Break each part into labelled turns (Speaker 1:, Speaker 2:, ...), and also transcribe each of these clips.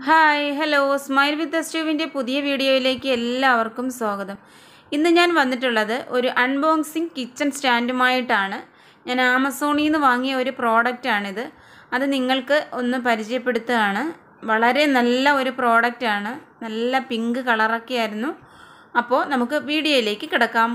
Speaker 1: hi hello smile with സ്റ്റൂവിൻ്റെ പുതിയ വീഡിയോയിലേക്ക് എല്ലാവർക്കും സ്വാഗതം ഇന്ന് ഞാൻ വന്നിട്ടുള്ളത് ഒരു അൺബോക്സിങ് കിച്ചൺ സ്റ്റാൻഡുമായിട്ടാണ് ഞാൻ ആമസോണിൽ നിന്ന് വാങ്ങിയ ഒരു പ്രോഡക്റ്റാണിത് അത് നിങ്ങൾക്ക് ഒന്ന് പരിചയപ്പെടുത്തുകയാണ് വളരെ നല്ല ഒരു പ്രോഡക്റ്റാണ് നല്ല പിങ്ക് കളറൊക്കെ ആയിരുന്നു അപ്പോൾ നമുക്ക് വീഡിയോയിലേക്ക് കിടക്കാം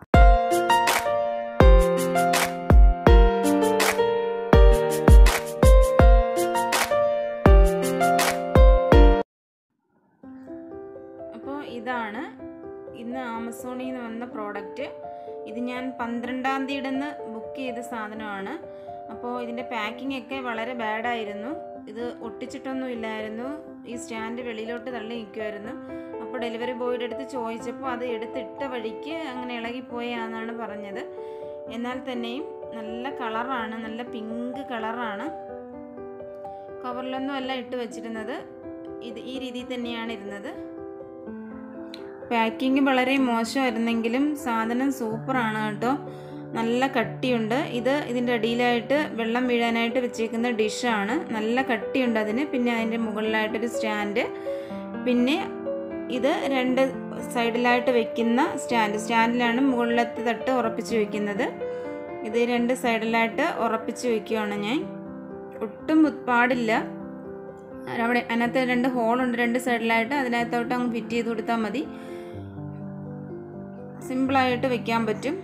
Speaker 1: അപ്പോൾ ഇതാണ് ഇന്ന് ആമസോണിൽ നിന്ന് വന്ന പ്രോഡക്റ്റ് ഇത് ഞാൻ പന്ത്രണ്ടാം തീയതി നിന്ന് ബുക്ക് ചെയ്ത സാധനമാണ് അപ്പോൾ ഇതിൻ്റെ പാക്കിംഗ് ഒക്കെ വളരെ ബാഡായിരുന്നു ഇത് ഒട്ടിച്ചിട്ടൊന്നും ഇല്ലായിരുന്നു ഈ സ്റ്റാൻഡ് വെളിയിലോട്ട് തള്ളി നിൽക്കുമായിരുന്നു അപ്പോൾ ഡെലിവറി ബോയുടെ അടുത്ത് ചോദിച്ചപ്പോൾ അത് എടുത്തിട്ട വഴിക്ക് അങ്ങനെ ഇളകിപ്പോയാന്നാണ് പറഞ്ഞത് എന്നാൽ തന്നെയും നല്ല കളറാണ് നല്ല പിങ്ക് കളറാണ് കവറിലൊന്നും അല്ല ഇട്ട് വെച്ചിരുന്നത് ഇത് ഈ രീതിയിൽ തന്നെയാണ് ഇരുന്നത് പാക്കിങ് വളരെ മോശമായിരുന്നെങ്കിലും സാധനം സൂപ്പറാണ് കേട്ടോ നല്ല കട്ടിയുണ്ട് ഇത് ഇതിൻ്റെ അടിയിലായിട്ട് വെള്ളം വീഴാനായിട്ട് വെച്ചേക്കുന്ന ഡിഷാണ് നല്ല കട്ടിയുണ്ട് അതിന് പിന്നെ അതിൻ്റെ മുകളിലായിട്ടൊരു സ്റ്റാൻഡ് പിന്നെ ഇത് രണ്ട് സൈഡിലായിട്ട് വെക്കുന്ന സ്റ്റാൻഡ് സ്റ്റാൻഡിലാണ് മുകളിലത്തെ തട്ട് ഉറപ്പിച്ച് വെക്കുന്നത് ഇത് രണ്ട് സൈഡിലായിട്ട് ഉറപ്പിച്ച് വെക്കുകയാണ് ഞാൻ ഒട്ടും പാടില്ല അവിടെ അതിനകത്ത് രണ്ട് ഹോളുണ്ട് രണ്ട് സൈഡിലായിട്ട് അതിനകത്തോട്ട് അങ്ങ് ഫിറ്റ് ചെയ്ത് കൊടുത്താൽ മതി സിമ്പിളായിട്ട് വെക്കാൻ പറ്റും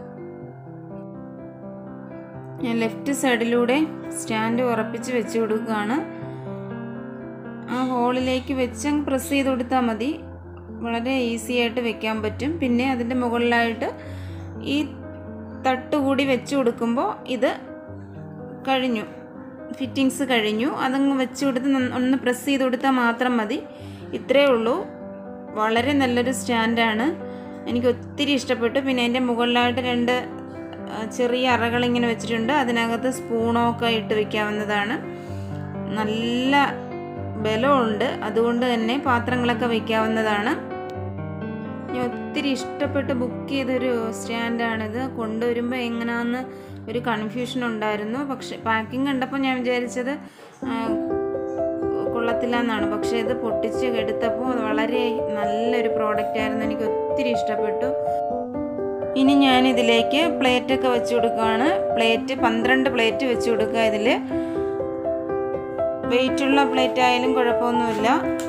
Speaker 1: ഞാൻ ലെഫ്റ്റ് സൈഡിലൂടെ സ്റ്റാൻഡ് ഉറപ്പിച്ച് വെച്ച് കൊടുക്കുകയാണ് ആ ഹോളിലേക്ക് വെച്ച് അങ്ങ് പ്രസ് ചെയ്ത് കൊടുത്താൽ മതി വളരെ ഈസി ആയിട്ട് വെക്കാൻ പറ്റും പിന്നെ അതിൻ്റെ മുകളിലായിട്ട് ഈ തട്ട് കൂടി വെച്ച് കൊടുക്കുമ്പോൾ ഇത് കഴിഞ്ഞു ഫിറ്റിങ്സ് കഴിഞ്ഞു അതങ്ങ് വെച്ച് കൊടുത്ത് ഒന്ന് പ്രസ് ചെയ്ത് കൊടുത്താൽ മാത്രം മതി ഇത്രയേ ഉള്ളൂ വളരെ നല്ലൊരു സ്റ്റാൻഡാണ് എനിക്ക് ഒത്തിരി ഇഷ്ടപ്പെട്ടു പിന്നെ അതിൻ്റെ മുകളിലായിട്ട് രണ്ട് ചെറിയ അറകൾ ഇങ്ങനെ വെച്ചിട്ടുണ്ട് അതിനകത്ത് സ്പൂണൊക്കെ ഇട്ട് വെക്കാവുന്നതാണ് നല്ല ബലമുണ്ട് അതുകൊണ്ട് തന്നെ പാത്രങ്ങളൊക്കെ വയ്ക്കാവുന്നതാണ് ഞാൻ ഒത്തിരി ഇഷ്ടപ്പെട്ട് ബുക്ക് ചെയ്തൊരു സ്റ്റാൻഡാണിത് കൊണ്ടുവരുമ്പോൾ എങ്ങനെയാണെന്ന് ഒരു കൺഫ്യൂഷൻ ഉണ്ടായിരുന്നു പക്ഷെ പാക്കിംഗ് കണ്ടപ്പോൾ ഞാൻ വിചാരിച്ചത് കൊള്ളത്തില്ല എന്നാണ് പക്ഷേ ഇത് പൊട്ടിച്ച് എടുത്തപ്പോൾ വളരെ നല്ലൊരു പ്രോഡക്റ്റ് ആയിരുന്നു എനിക്ക് ഒത്തിരി ഇഷ്ടപ്പെട്ടു ഇനി ഞാൻ ഇതിലേക്ക് പ്ലേറ്റൊക്കെ വെച്ച് കൊടുക്കുകയാണ് പ്ലേറ്റ് പന്ത്രണ്ട് പ്ലേറ്റ് വെച്ച് കൊടുക്കുക ഇതിൽ വെയിറ്റുള്ള പ്ലേറ്റ് ആയാലും കുഴപ്പമൊന്നുമില്ല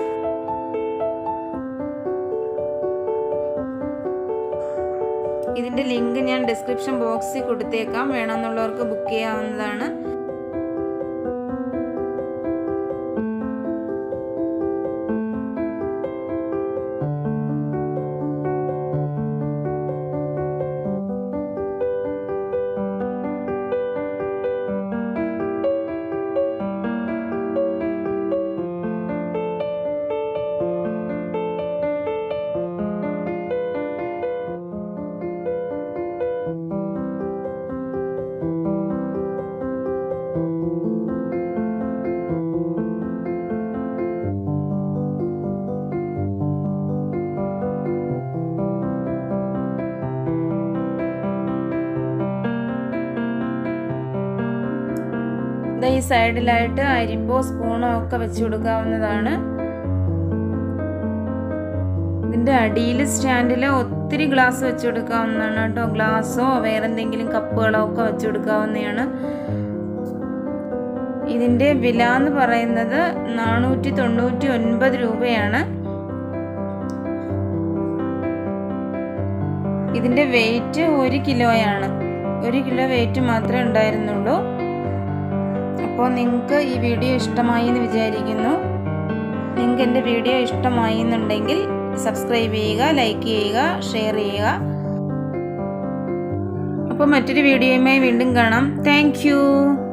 Speaker 1: ഇതിൻ്റെ ലിങ്ക് ഞാൻ ഡിസ്ക്രിപ്ഷൻ ബോക്സിൽ കൊടുത്തേക്കാം വേണമെന്നുള്ളവർക്ക് ബുക്ക് ചെയ്യാവുന്നതാണ് ഈ സൈഡിലായിട്ട് അരിപ്പോ സ്പൂണോ ഒക്കെ വെച്ച് കൊടുക്കാവുന്നതാണ് ഇതിൻ്റെ അടിയിൽ സ്റ്റാൻഡിൽ ഒത്തിരി ഗ്ലാസ് വെച്ച് കൊടുക്കാവുന്നതാണ് കേട്ടോ ഗ്ലാസ്സോ വേറെ എന്തെങ്കിലും കപ്പുകളോ ഒക്കെ വെച്ച് കൊടുക്കാവുന്നതാണ് ഇതിൻ്റെ വില എന്ന് പറയുന്നത് നാനൂറ്റി തൊണ്ണൂറ്റി ഒൻപത് രൂപയാണ് ഇതിൻ്റെ വെയിറ്റ് ഒരു കിലോയാണ് ഒരു കിലോ വെയിറ്റ് മാത്രമേ ഉണ്ടായിരുന്നുള്ളൂ അപ്പോൾ നിങ്ങൾക്ക് ഈ വീഡിയോ ഇഷ്ടമായി എന്ന് വിചാരിക്കുന്നു നിങ്ങൾക്ക് എൻ്റെ വീഡിയോ ഇഷ്ടമായി എന്നുണ്ടെങ്കിൽ സബ്സ്ക്രൈബ് ചെയ്യുക ലൈക്ക് ചെയ്യുക ഷെയർ ചെയ്യുക അപ്പോൾ മറ്റൊരു വീഡിയോയുമായി വീണ്ടും കാണാം താങ്ക്